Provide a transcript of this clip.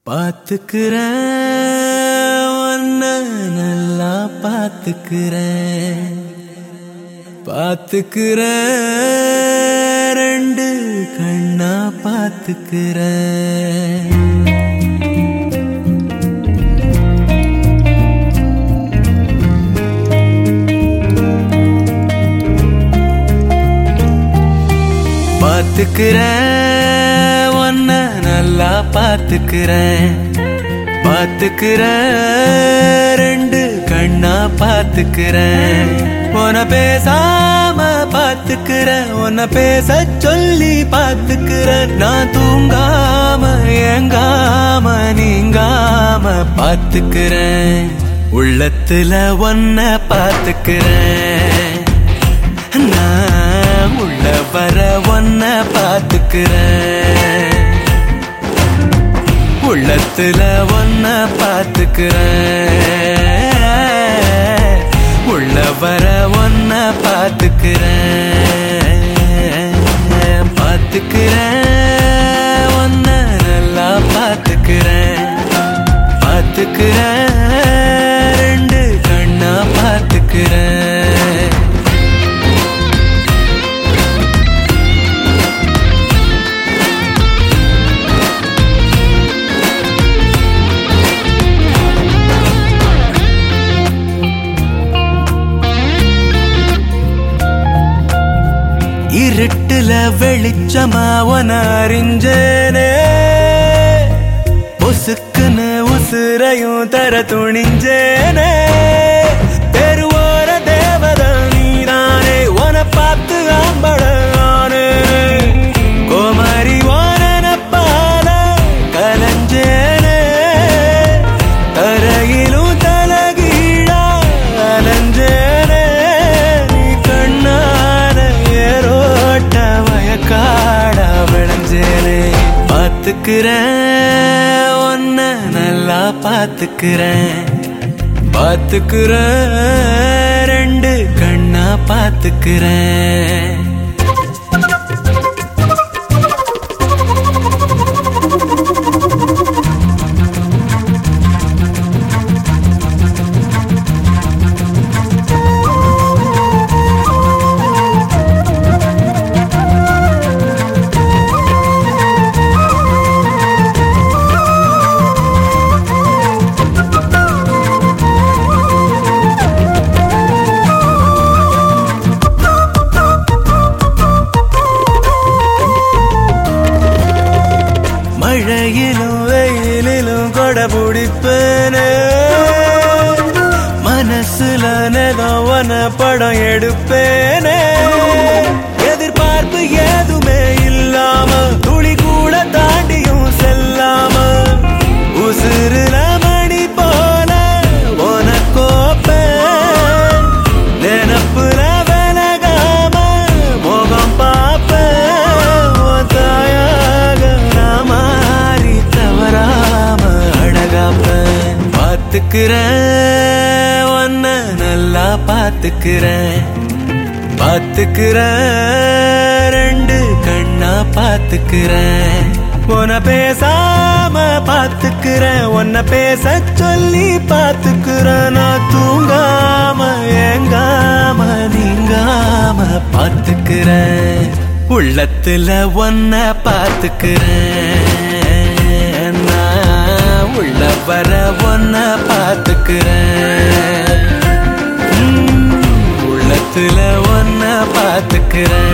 பாத்துக்கிறேன் உன்னை நல்லா பாத்துக்கிறேன் பாத்துக்கிறேன் ரெண்டு கண்ணா பாத்துக்கிறேன் பாத்துக்கிறேன் உன்னை நல்லா பாத்துக்கிறேன் பாத்துக்கிறேன் ரெண்டு கண்ணா பாத்துக்கிறேன் உன பேசாம பாத்துக்கிறேன் உன்னை பேச சொல்லி பாத்துக்கிறேன் நான் தூங்காம ஏங்காம நீங்காம பாத்துக்கிறேன் உள்ளத்துல ஒன்ன பாத்துக்கிறேன் நான் உள்ள வர ஒன்ன பாத்துக்கிறேன் உள்ளத்துல ஒன்ன பாத்துக்கிறேன் உள்ள வர ஒன்ன பாத்துக்கிறேன் பாத்துக்கிறேன் ஒன்ன நல்லா பாத்துக்கிறேன் பாத்துக்கிறேன் ரெண்டு கண்ணா பாத்துக்கிறேன் இருட்டுல வெளிச்சமா உன அறிஞ்சேனே பொசுக்குன்னு உசுரையும் தர துணிஞ்சேனே தெருவோர தேவத நீதானே உன பார்த்து ஆம்படானே கோமாரி ஓனன பால கலஞ்சேனே தரையிலும் தலகீழா அலஞ்சேனே நீ கண்ணால ஏரோட்ட வயக்காடா விளைஞ்சேனே பாத்துக்கிறேன் ஒன்ன நல்லா பாத்துக்கிறேன் பாத்துக்கிறேன் ரெண்டு கண்ணா பாத்துக்கிறேன் மழையிலும் வெயிலிலும் கொட பிடிப்பேனே மனசுல நெதவன படம் எடுப்பேனே எதிர்பார்ப்பு ஏதுமே இல்லாம துளி கூட தாண்டியும் செல்லாம உசுறுல மணி போல உனக்கோப்பேன் நினப்புல விலகாம முகம் பார்ப்பேன் உன் தாயாக நான் மாறி தவறாம அழகாப்பேன் பார்த்துக்கிறேன் உன்ன நல்லா பார்த்துக்கிறேன் பார்த்துக்கிறேன் ரெண்டு கண்ணா பார்த்துக்கிறேன் உன பேசாம பார்த்துக்கிறேன் உன்னை பேச சொல்லி பார்த்துக்கிறேன் நான் தூங்காம ஏங்காம நீங்காம பார்த்துக்கிறேன் உள்ளத்துல ஒன்ன பார்த்துக்கிறேன் நான் உள்ள வர ஒன்ன பார்த்துக்கிறேன் உம், உள்ளத்துல ஒன்ன பார்த்துக்கிறேன்